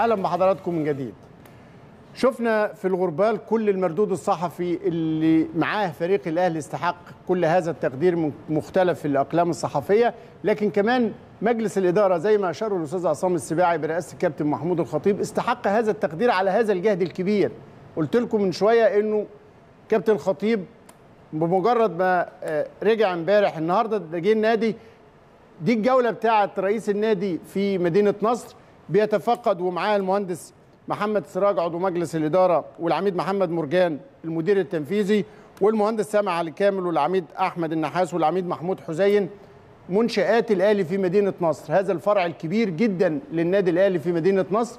اهلا بحضراتكم من جديد شفنا في الغربال كل المردود الصحفي اللي معاه فريق الاهلي استحق كل هذا التقدير من مختلف الاقلام الصحفيه لكن كمان مجلس الاداره زي ما اشار الاستاذ عصام السباعي برئاسه الكابتن محمود الخطيب استحق هذا التقدير على هذا الجهد الكبير قلت لكم من شويه انه كابتن الخطيب بمجرد ما آه، رجع امبارح النهارده ده جه النادي دي الجوله بتاعه رئيس النادي في مدينه نصر بيتفقد ومعاه المهندس محمد سراج عضو مجلس الاداره والعميد محمد مرجان المدير التنفيذي والمهندس سامع علي كامل والعميد احمد النحاس والعميد محمود حسين منشآت الاهلي في مدينه نصر هذا الفرع الكبير جدا للنادي الاهلي في مدينه نصر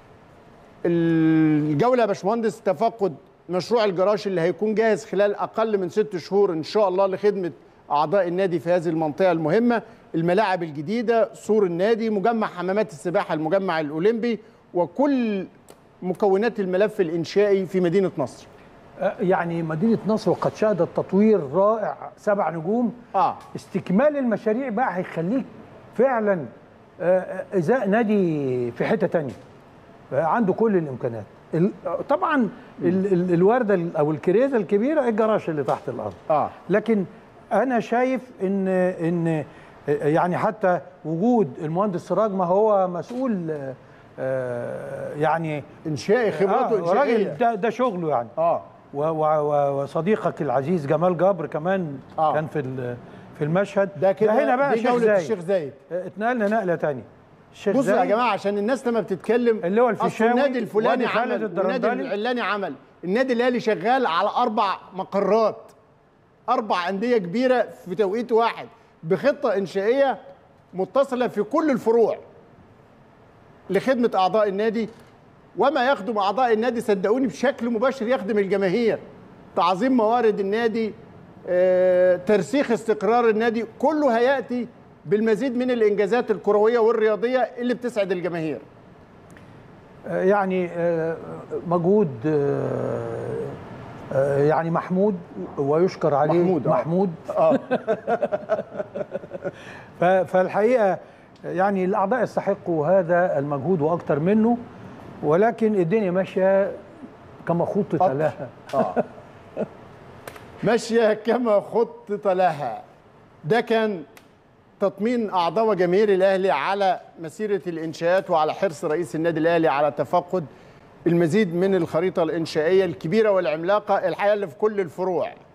الجوله يا باشمهندس تفقد مشروع الجراج اللي هيكون جاهز خلال اقل من ست شهور ان شاء الله لخدمه اعضاء النادي في هذه المنطقه المهمه الملاعب الجديده سور النادي مجمع حمامات السباحه المجمع الاولمبي وكل مكونات الملف الانشائي في مدينه نصر يعني مدينة نصر وقد شهدت تطوير رائع سبع نجوم اه استكمال المشاريع بقى هيخليك فعلا آه، آه، ازاء نادي في حتة تانية آه، عنده كل الامكانيات ال- طبعا ال- ال- الوردة ال- او الكريزة الكبيرة الجراج اللي تحت الارض اه لكن انا شايف ان ان يعني حتى وجود المهندس سراج ما هو مسؤول آه، آه، يعني انشائي خبراته آه راجل انشائيه ده, ده شغله يعني اه و- و- و- وصديقك العزيز جمال جبر كمان آه. كان في ال- في المشهد ده كده هنا بقى دي شيخ جوله زايد الشيخ زايد آه، اتنقلنا نقله تانية الشيخ بصوا يا زايد جماعه عشان الناس لما بتتكلم اللي هو أصل الفيشاوي النادي الفلاني وادي خالد عمل والنادي الدرندلي. العلاني عمل النادي الاهلي شغال على اربع مقرات اربع انديه كبيره في توقيت واحد بخطه انشائيه متصله في كل الفروع لخدمه اعضاء النادي وما يخدم اعضاء النادي صدقوني بشكل مباشر يخدم الجماهير تعظيم موارد النادي آه، ترسيخ استقرار النادي كله هياتي بالمزيد من الانجازات الكرويه والرياضيه اللي بتسعد الجماهير آه، يعني آه، مجهود آه، آه، يعني محمود ويشكر عليه محمود، آه. محمود اه ف- فالحقيقه يعني الاعضاء يستحقوا هذا المجهود واكثر منه ولكن الدنيا ماشيه كما خطط قطر. لها اه ماشيه كما خطط لها ده كان تطمين اعضاء وجماهير الاهلي على مسيره الانشاءات وعلى حرص رئيس النادي الاهلي على تفقد المزيد من الخريطه الانشائيه الكبيره والعملاقه الحقيقه اللي في كل الفروع